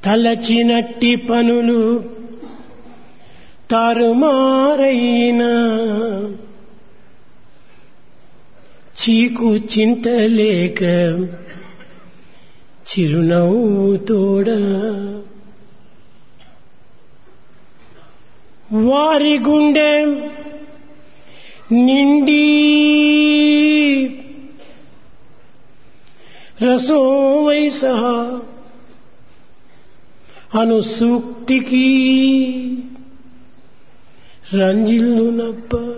తలచినట్టి పనులు తారుమారైనా చీకు చింతలేక చిరునవ్వు తోడా వారి గుండె నిండి రసోవై సహా అను సూక్తికి రంజిల్లునప్ప